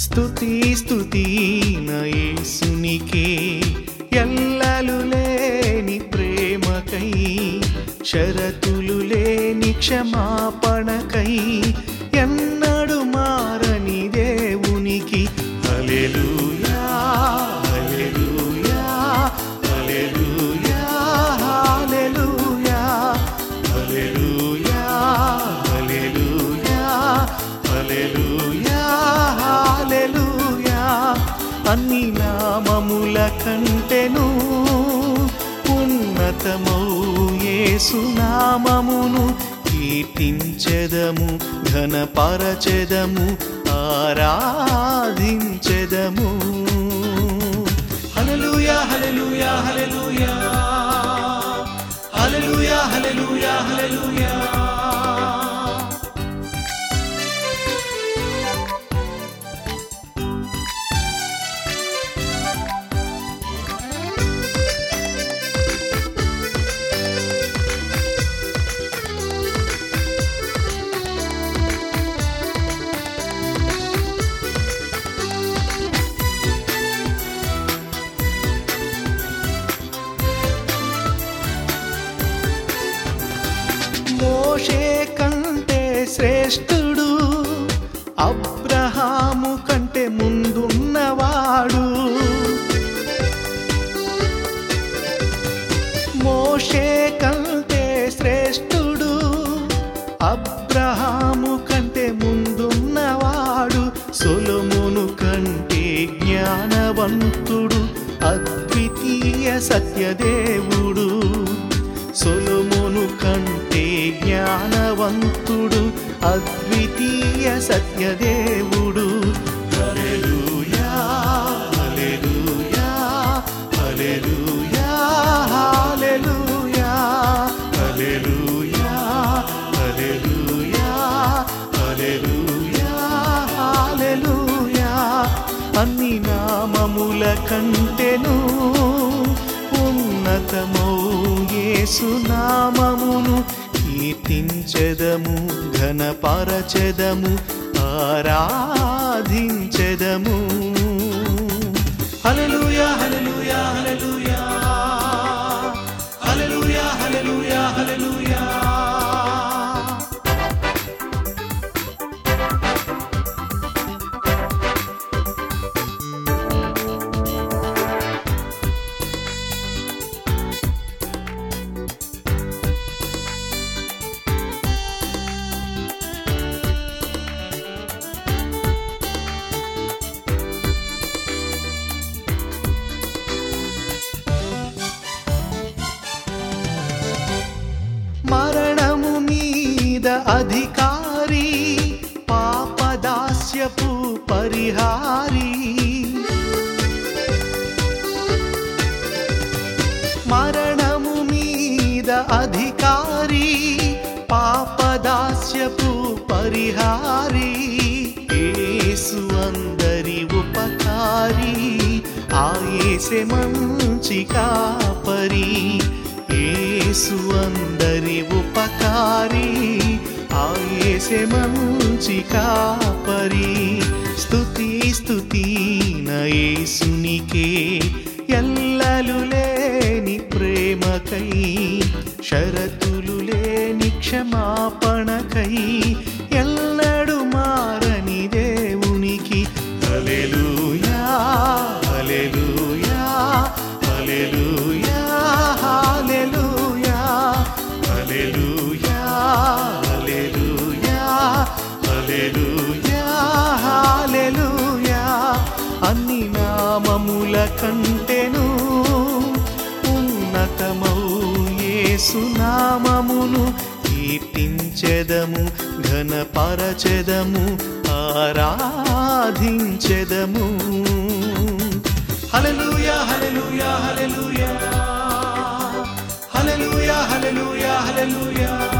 స్తుతి స్తుతి నా యేసునికే ఎల్లలు లేని ప్రేమకై షరతులు లేని క్షమాపణకై ఎన్నడు మారని దేవునికి హల్లెలూయా హల్లెలూయా హల్లెలూయా హల్లెలూయా హల్లెలూయా హల్లెలూయా హల్లెలూయా హల్లెలూయా అన్ని నామముల కంటెను ఉన్నతమౌ యేసు నామమును కీర్తించెదము ఘనపరచెదము ఆరాధించెదము హల్లెలూయా హల్లెలూయా హల్లెలూయా హల్లెలూయా హల్లెలూయా హల్లెలూయా మోషే కంటే శ్రేష్ఠుడు అబ్రహాము కంటే ముందున్నవాడు మోషే కంటే శ్రేష్ఠుడు అబ్రహాము కంటే ముందున్నవాడు సొలొమోను కంటే జ్ఞానవంతుడు అద్వితీయ సత్యదేవుడు సొలొమోను కంటే జ్ఞానవంతుడు అద్వితీయ సత్యదేవుడు హల్లెలూయా హల్లెలూయా హల్లెలూయా హల్లెలూయా హల్లెలూయా హల్లెలూయా హల్లెలూయా హల్లెలూయా అన్ని నామముల కంటెను ఉన్నతమౌ యేసు నామమును కీర్తించెదము ఘనపరచెదము ఆరాధించెదము హల్లెలూయా హల్లెలూయా హల్లెలూయా హల్లెలూయా హల్లెలూయా హల్లెలూయా మరణము మీద అధికారి పాపదాస్యపు పరిహారి మరణము మీద అధికారి పాపదాస్యపు పరిహారి యేసు అందరి ఉపకారి ఆయేసే మంచి కాపరి యేసు అందరి ఉపకారి ఆయేసే మంచి కాపరి స్తుతి స్తుతి నా యేసునికే ఎల్లలు లేని ప్రేమకై షరతులు లేని క్షమాపణకై ఎల్లడు మారని దేవునికి హల్లెలూయా హల్లెలూయా హల్లెలూయా హల్లెలూయా హల్లెలూయా హల్లెలూయా హల్లెలూయా హల్లెలూయా అన్ని నామముల కంటెను ఉన్నతమౌ యేసు నామమును కీర్తించెదము ఘనపరచెదము ఆరాధించెదము హల్లెలూయా హల్లెలూయా హల్లెలూయా హల్లెలూయా హల్లెలూయా హల్లెలూయా